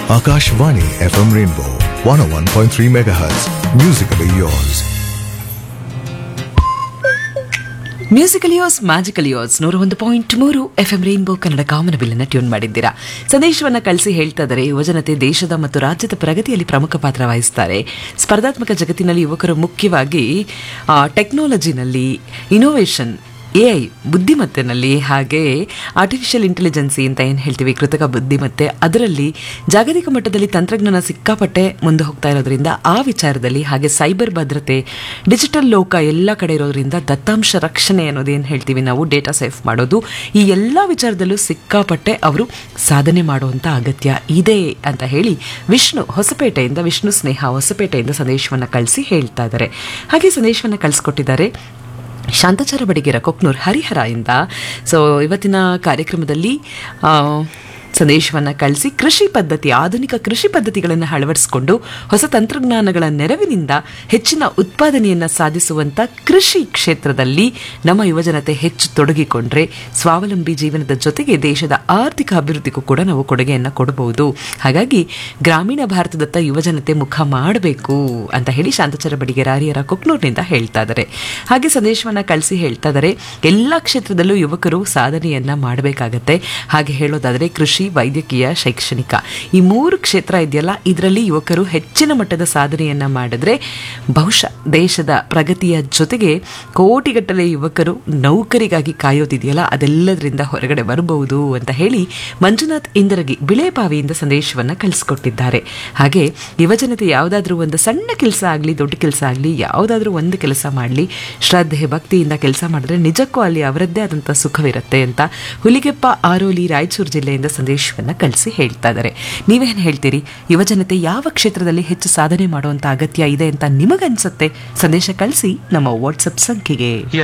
Akashvani FM Rainbow 101.3 MHz. Musically yours. Musical yours magical yours ನೂರ ಒಂದು ಪಾಯಿಂಟ್ ಮೂರು ಎಫ್ ಎಂ ರೈನ್ಬೋ ಕನ್ನಡ ಕಾಮನಬಿಲ್ಲನ್ನ ಟ್ಯೂನ್ ಮಾಡಿದ್ದೀರಾ ಸಂದೇಶವನ್ನ ಕಳಿಸಿ ಹೇಳ್ತಾ ಇದ್ದಾರೆ ಯುವಜನತೆ ದೇಶದ ಮತ್ತು ರಾಜ್ಯದ ಪ್ರಗತಿಯಲ್ಲಿ ಪ್ರಮುಖ ಪಾತ್ರ ವಹಿಸ್ತಾರೆ ಸ್ಪರ್ಧಾತ್ಮಕ ಜಗತ್ತಿನಲ್ಲಿ ಯುವಕರು ಮುಖ್ಯವಾಗಿ ಆ, ಟೆಕ್ನಾಲಜಿನಲ್ಲಿ ಇನೋವೇಷನ್ ಎ ಐ ಬುದ್ಧಿಮತ್ತೆನಲ್ಲಿ ಹಾಗೆ ಆರ್ಟಿಫಿಷಿಯಲ್ ಇಂಟೆಲಿಜೆನ್ಸಿ ಅಂತ ಏನು ಹೇಳ್ತೀವಿ ಕೃತಕ ಬುದ್ಧಿಮತ್ತೆ ಅದರಲ್ಲಿ ಜಾಗತಿಕ ಮಟ್ಟದಲ್ಲಿ ತಂತ್ರಜ್ಞಾನ ಸಿಕ್ಕಾಪಟ್ಟೆ ಮುಂದೆ ಹೋಗ್ತಾ ಇರೋದ್ರಿಂದ ಆ ವಿಚಾರದಲ್ಲಿ ಹಾಗೆ ಸೈಬರ್ ಭದ್ರತೆ ಡಿಜಿಟಲ್ ಲೋಕ ಎಲ್ಲ ಕಡೆ ಇರೋದ್ರಿಂದ ದತ್ತಾಂಶ ರಕ್ಷಣೆ ಅನ್ನೋದೇನು ಹೇಳ್ತೀವಿ ನಾವು ಡೇಟಾ ಸೇಫ್ ಮಾಡೋದು ಈ ಎಲ್ಲ ವಿಚಾರದಲ್ಲೂ ಸಿಕ್ಕಾಪಟ್ಟೆ ಅವರು ಸಾಧನೆ ಮಾಡುವಂಥ ಅಗತ್ಯ ಇದೆ ಅಂತ ಹೇಳಿ ವಿಷ್ಣು ಹೊಸಪೇಟೆಯಿಂದ ವಿಷ್ಣು ಸ್ನೇಹ ಹೊಸಪೇಟೆಯಿಂದ ಸಂದೇಶವನ್ನು ಕಳಿಸಿ ಹೇಳ್ತಾ ಇದ್ದಾರೆ ಹಾಗೆ ಸಂದೇಶವನ್ನು ಕಳಿಸ್ಕೊಟ್ಟಿದ್ದಾರೆ ಶಾಂತಾಚಾರ ಬಡಿಗೆರ ಕೊಕ್ನೂರ್ ಹರಿಹರ ಇಂದ ಸೊ ಇವತ್ತಿನ ಕಾರ್ಯಕ್ರಮದಲ್ಲಿ ಆ, ಸಂದೇಶವನ್ನು ಕಳಿಸಿ ಕೃಷಿ ಪದ್ಧತಿ ಆಧುನಿಕ ಕೃಷಿ ಪದ್ಧತಿಗಳನ್ನು ಅಳವಡಿಸಿಕೊಂಡು ಹೊಸ ತಂತ್ರಜ್ಞಾನಗಳ ನೆರವಿನಿಂದ ಹೆಚ್ಚಿನ ಉತ್ಪಾದನೆಯನ್ನು ಸಾಧಿಸುವಂಥ ಕೃಷಿ ಕ್ಷೇತ್ರದಲ್ಲಿ ನಮ್ಮ ಯುವಜನತೆ ಹೆಚ್ಚು ತೊಡಗಿಕೊಂಡ್ರೆ ಸ್ವಾವಲಂಬಿ ಜೀವನದ ಜೊತೆಗೆ ದೇಶದ ಆರ್ಥಿಕ ಅಭಿವೃದ್ಧಿಗೂ ಕೂಡ ನಾವು ಕೊಡುಗೆಯನ್ನು ಕೊಡಬಹುದು ಹಾಗಾಗಿ ಗ್ರಾಮೀಣ ಭಾರತದತ್ತ ಯುವಜನತೆ ಮುಖ ಮಾಡಬೇಕು ಅಂತ ಹೇಳಿ ಶಾಂತಚರ ಬಡಿಗೆ ರಾರಿಯರ ಕೊಕ್ನೂರಿನಿಂದ ಹೇಳ್ತಾ ಇದ್ದಾರೆ ಹಾಗೆ ಸಂದೇಶವನ್ನ ಕಳಿಸಿ ಹೇಳ್ತಾ ಇದ್ದಾರೆ ಎಲ್ಲ ಕ್ಷೇತ್ರದಲ್ಲೂ ಯುವಕರು ಸಾಧನೆಯನ್ನ ಮಾಡಬೇಕಾಗತ್ತೆ ಹಾಗೆ ಹೇಳೋದಾದರೆ ಕೃಷಿ ವೈದ್ಯಕೀಯ ಶೈಕ್ಷಣಿಕ ಈ ಮೂರು ಕ್ಷೇತ್ರ ಇದೆಯಲ್ಲ ಇದರಲ್ಲಿ ಯುವಕರು ಹೆಚ್ಚಿನ ಮಟ್ಟದ ಸಾಧನೆಯನ್ನ ಮಾಡಿದ್ರೆ ಬಹುಶಃ ದೇಶದ ಪ್ರಗತಿಯ ಜೊತೆಗೆ ಕೋಟಿಗಟ್ಟಲೆ ಯುವಕರು ನೌಕರಿಗಾಗಿ ಕಾಯೋದಿದೆಯಲ್ಲ ಅದೆಲ್ಲದರಿಂದ ಹೊರಗಡೆ ಬರಬಹುದು ಅಂತ ಹೇಳಿ ಮಂಜುನಾಥ್ ಇಂದರಗಿ ಬಿಳೆಬಾವಿಯಿಂದ ಸಂದೇಶವನ್ನ ಕಳಿಸ್ಕೊಟ್ಟಿದ್ದಾರೆ ಹಾಗೆ ಯುವಜನತೆ ಯಾವುದಾದ್ರೂ ಒಂದು ಸಣ್ಣ ಕೆಲಸ ಆಗಲಿ ದೊಡ್ಡ ಕೆಲಸ ಆಗಲಿ ಯಾವುದಾದ್ರೂ ಒಂದು ಕೆಲಸ ಮಾಡಲಿ ಶ್ರದ್ಧೆ ಭಕ್ತಿಯಿಂದ ಕೆಲಸ ಮಾಡಿದ್ರೆ ನಿಜಕ್ಕೂ ಅಲ್ಲಿ ಅವರದ್ದೇ ಆದಂಥ ಸುಖವಿರುತ್ತೆ ಅಂತ ಹುಲಿಗೆಪ್ಪ ಆರೋಲಿ ರಾಯಚೂರು ಜಿಲ್ಲೆಯಿಂದ ಸಂದೇಶವನ್ನ ಕಳಿಸಿ ಹೇಳ್ತಾ ಇದ್ದಾರೆ ನೀವೇನು ಹೇಳ್ತೀರಿ ಯುವಜನತೆ ಯಾವ ಕ್ಷೇತ್ರದಲ್ಲಿ ಹೆಚ್ಚು ಸಾಧನೆ ಮಾಡುವಂಥ ಅಗತ್ಯ ಇದೆ ಅಂತ ನಿಮಗನ್ಸುತ್ತೆ ಸಂದೇಶ ಕಳಿಸಿ ನಮ್ಮ ವಾಟ್ಸಪ್ ಸಂಖ್ಯೆಗೆ